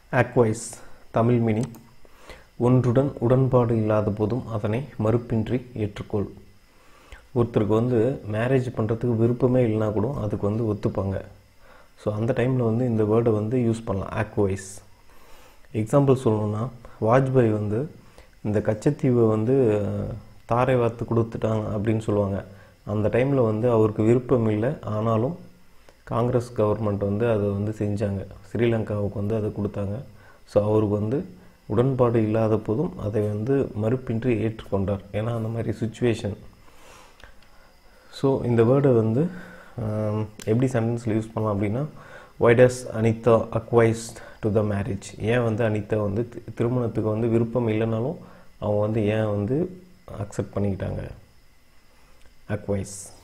ஆக்வைஸ் Tamil meaning ஒன்றுடன் உடன்பாடு இல்லாத போதும் அதனை மறுப்பின்றி ஏற்றுக்கொள் ஒருத்தருக்கு வந்து மேரேஜ் பண்ணுறதுக்கு விருப்பமே இல்லைனா கூட அதுக்கு வந்து ஒத்துப்பாங்க ஸோ அந்த டைமில் வந்து இந்த வேர்டை வந்து யூஸ் பண்ணலாம் ஆக்வைஸ் எக்ஸாம்பிள் சொல்லணும்னா வாஜ்பாய் வந்து இந்த கச்சத்தீவை வந்து அஹ், தாரை வார்த்து கொடுத்துட்டாங்க அப்படின்னு சொல்லுவாங்க அந்த டைமில் வந்து அவருக்கு விருப்பம் இல்லை ஆனாலும் காங்கிரஸ் கவர்மெண்ட் வந்து அதை வந்து செஞ்சாங்க ஸ்ரீலங்காவுக்கு வந்து அதை கொடுத்தாங்க ஸோ அவருக்கு வந்து உடன்பாடு இல்லாத போதும் அதை வந்து மறுப்பின்றி ஏற்றுக்கொண்டார் ஏன்னா அந்த மாதிரி சுச்சுவேஷன் ஸோ இந்த வேர்டை வந்து ஆம், எப்படி சென்டென்ஸில் யூஸ் பண்ணலாம் அப்படின்னா வைடஸ் Anita acquiesced to the marriage ஏன் வந்து அனிதா வந்து தி- திருமணத்துக்கு வந்து விருப்பம் இல்லைனாலும் அவங்க வந்து ஏன் வந்து அக்செப்ட் பண்ணிக்கிட்டாங்க அக்வைஸ்